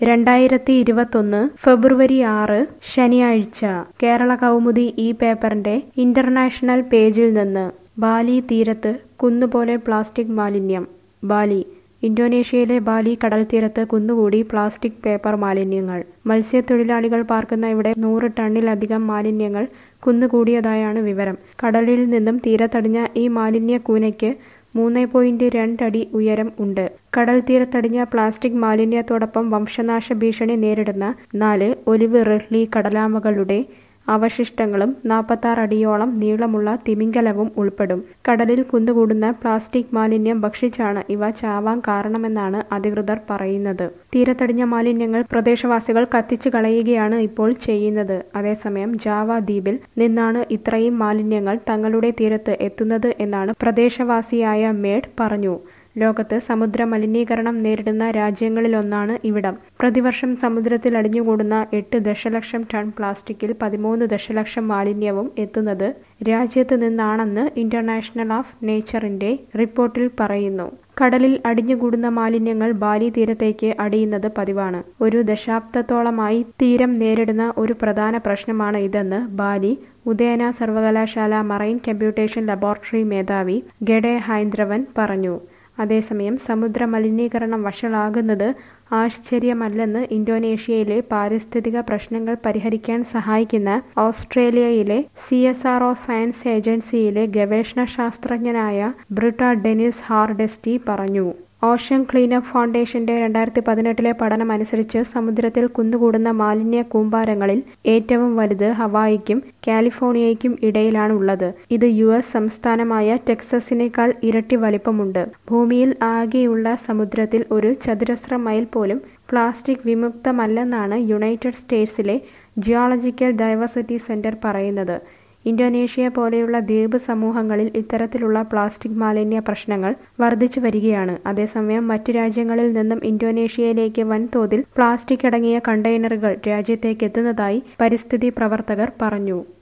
രണ്ടായിരത്തി ഇരുപത്തൊന്ന് ഫെബ്രുവരി ആറ് ശനിയാഴ്ച കേരള കൗമുദി ഈ പേപ്പറിന്റെ ഇന്റർനാഷണൽ പേജിൽ നിന്ന് ബാലി തീരത്ത് കുന്നുപോലെ പ്ലാസ്റ്റിക് മാലിന്യം ബാലി ഇന്തോനേഷ്യയിലെ ബാലി കടൽത്തീരത്ത് കുന്നുകൂടി പ്ലാസ്റ്റിക് പേപ്പർ മാലിന്യങ്ങൾ മത്സ്യത്തൊഴിലാളികൾ പാർക്കുന്ന ഇവിടെ നൂറ് ടണ്ണിലധികം മാലിന്യങ്ങൾ കുന്നുകൂടിയതായാണ് വിവരം കടലിൽ നിന്നും തീരത്തടിഞ്ഞ ഈ മാലിന്യ കൂനയ്ക്ക് മൂന്ന് പോയിന്റ് രണ്ടടി ഉയരം ഉണ്ട് കടൽ തീരത്തടിഞ്ഞ പ്ലാസ്റ്റിക് മാലിന്യത്തോടൊപ്പം വംശനാശ ഭീഷണി നേരിടുന്ന നാല് ഒലിവ് റിഡ്ലി കടലാമകളുടെ അവശിഷ്ടങ്ങളും നാൽപ്പത്താറ് അടിയോളം നീളമുള്ള തിമിംഗലവും ഉൾപ്പെടും കടലിൽ കുന്നുകൂടുന്ന പ്ലാസ്റ്റിക് മാലിന്യം ഭക്ഷിച്ചാണ് ഇവ ചാവാൻ കാരണമെന്നാണ് അധികൃതർ പറയുന്നത് തീരത്തടിഞ്ഞ മാലിന്യങ്ങൾ പ്രദേശവാസികൾ കത്തിച്ചു കളയുകയാണ് ഇപ്പോൾ ചെയ്യുന്നത് അതേസമയം ജാവ ദ്വീപിൽ നിന്നാണ് ഇത്രയും മാലിന്യങ്ങൾ തങ്ങളുടെ തീരത്ത് എത്തുന്നത് എന്നാണ് പ്രദേശവാസിയായ മേഡ് പറഞ്ഞു ലോകത്ത് സമുദ്ര മലിനീകരണം നേരിടുന്ന രാജ്യങ്ങളിലൊന്നാണ് ഇവിടം പ്രതിവർഷം സമുദ്രത്തിൽ അടിഞ്ഞുകൂടുന്ന എട്ട് ദശലക്ഷം ടൺ പ്ലാസ്റ്റിക്കിൽ പതിമൂന്ന് ദശലക്ഷം മാലിന്യവും എത്തുന്നത് രാജ്യത്ത് നിന്നാണെന്ന് ഇന്റർനാഷണൽ ഓഫ് നേച്ചറിന്റെ റിപ്പോർട്ടിൽ പറയുന്നു കടലിൽ അടിഞ്ഞുകൂടുന്ന മാലിന്യങ്ങൾ ബാലി തീരത്തേക്ക് അടിയുന്നത് പതിവാണ് ഒരു ദശാബ്ദത്തോളമായി തീരം നേരിടുന്ന ഒരു പ്രധാന പ്രശ്നമാണ് ഇതെന്ന് ബാലി ഉദയന സർവകലാശാല മറൈൻ കമ്പ്യൂട്ടേഷൻ ലബോറട്ടറി മേധാവി ഗഡെ ഹൈന്ദ്രവൻ പറഞ്ഞു അതേസമയം സമുദ്ര മലിനീകരണം വഷളാകുന്നത് ആശ്ചര്യമല്ലെന്ന് ഇന്തോനേഷ്യയിലെ പാരിസ്ഥിതിക പ്രശ്നങ്ങൾ പരിഹരിക്കാൻ സഹായിക്കുന്ന ഓസ്ട്രേലിയയിലെ C S R O science ഏജൻസിയിലെ ഗവേഷണ ശാസ്ത്രജ്ഞനായ ബ്രിട്ട ഡെനിസ് ഹാർഡെസ്റ്റി പറഞ്ഞു ഓഷൻ ക്ലീനപ്പ് ഫൗണ്ടേഷന്റെ രണ്ടായിരത്തി പതിനെട്ടിലെ പഠനം അനുസരിച്ച് സമുദ്രത്തിൽ കുന്നുകൂടുന്ന മാലിന്യ കൂമ്പാരങ്ങളിൽ ഏറ്റവും വലുത് ഹവായിക്കും കാലിഫോർണിയയ്ക്കും ഇടയിലാണ് ഉള്ളത് ഇത് യു എസ് സംസ്ഥാനമായ ടെക്സസിനേക്കാൾ ഇരട്ടി വലിപ്പമുണ്ട് ഭൂമിയിൽ ആകെയുള്ള സമുദ്രത്തിൽ ഒരു ചതുരശ്ര മൈൽ പോലും പ്ലാസ്റ്റിക് വിമുക്തമല്ലെന്നാണ് യുണൈറ്റഡ് സ്റ്റേറ്റ്സിലെ ജിയോളജിക്കൽ ഡൈവേഴ്സിറ്റി സെന്റർ പറയുന്നത് ഇന്തോനേഷ്യ പോലെയുള്ള ദ്വീപ് സമൂഹങ്ങളിൽ ഇത്തരത്തിലുള്ള പ്ലാസ്റ്റിക് മാലിന്യ പ്രശ്നങ്ങൾ വർദ്ധിച്ചു വരികയാണ് അതേസമയം മറ്റു രാജ്യങ്ങളിൽ നിന്നും ഇന്തോനേഷ്യയിലേക്ക് വൻതോതിൽ പ്ലാസ്റ്റിക് അടങ്ങിയ കണ്ടെയ്നറുകൾ രാജ്യത്തേക്ക് എത്തുന്നതായി പരിസ്ഥിതി പ്രവർത്തകർ പറഞ്ഞു